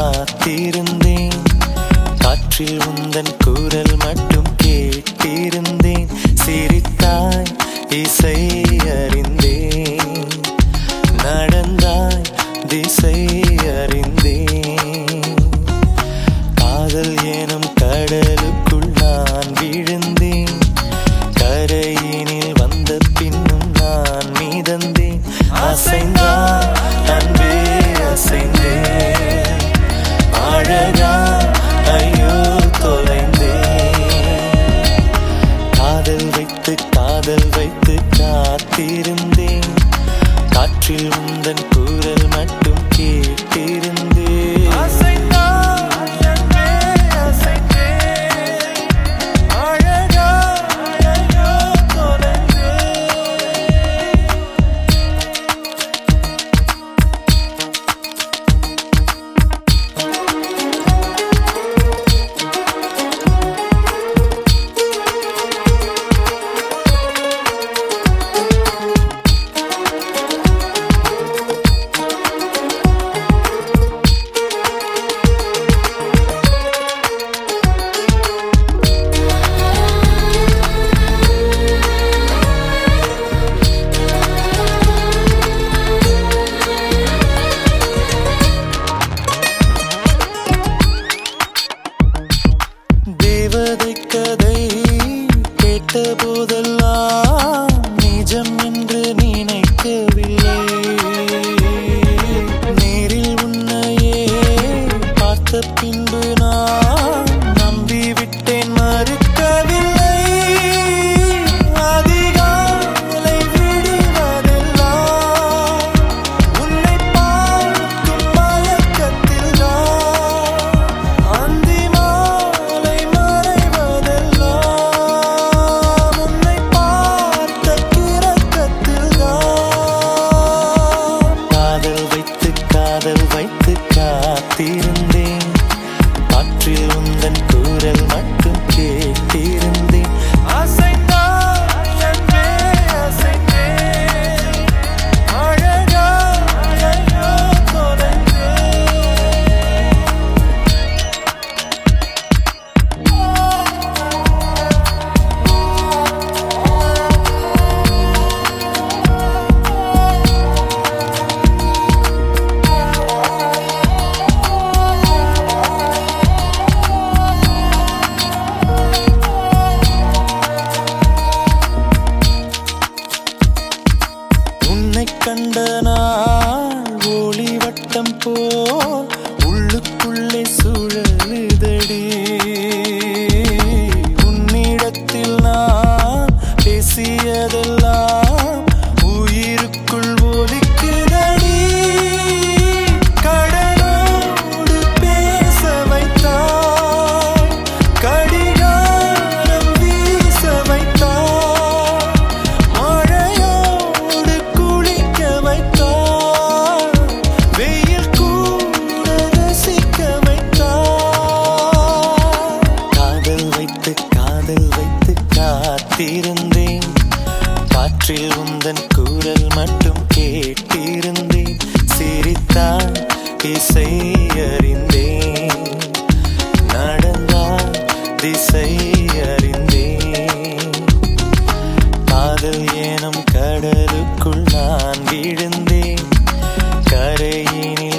காத்திருந்தேன் காற்றில் உந்தன் குரல் மட்டும் கேட்டிருந்தேன் சிரித்தாய் இசை அறிந்தேன் நடந்தாய் திசை அறிந்தேன் காதல் எனும் கடலுக்குள் நான் விழுந்தேன் கரையினில் வந்த பின்னும் நான் மீதந்தேன் அசைந்தான் அன்பே அசைந்தேன் அழகா ஐயோ தொலைந்தேன் காதல் வைத்து காதல் வைத்து காத்திருந்தேன் காற்றில் உந்தன் குரல் மட்டும் கேட்டிருந்தேன் அழகா ஐயோ தொலைந்தேன் தேவதை கதை கேட்ட போதெல்லாம் நிஜம் என்று நினைக்கவில்லை நேரில் உன்னையே பார்த்த பின்பு நான் நம்பிவிட்டேன் மறுக்கவில்லை அதிகாலை விடுவதெல்லாம் உன்னை பார்க்கும் மயக்கத்தில் நான் அந்தி மாலை மறைவதெல்லாம் உன்னை பார்த்த கிறக்கத்தில் தான் காதல் வைத்து காதல் வைத்து காத்திருந்தேன் காற்றில் உந்தன் குரல் மட்டும் கேட்டிருந்தேன் அசைந்தாய் அன்பே அசைந்தேன் அழகா ஐயோ தொலைந்தேன் உன்னை கண்ட நாள் ஒளி வட்டம் போல் உள்ளுக்குள்ளே சுழலுதடி உன்னிடத்தில் நான் பேசியதெல்லாம் உயிருக்குள் ஒலிக்குதடி கடலோடு பேச வைத்தாய் கடிகாரம் வீச வைத்தாய் மழையோடு குளிக்க வைத்தாய் வெயில் கூட ரசிக்க வைத்தாய் காதல் வைத்து காதல் வைத்து காத்திருந்தேன் காற்றில் உந்தன் குரல் மட்டும் கேட்டிருந்தேன் சிரித்தாய் இசை அறிந்தேன் நடந்தாய் திசை அறிந்தேன் காதல் எனும் கடலுக்குள் நான் விழுந்தேன் கரையினில்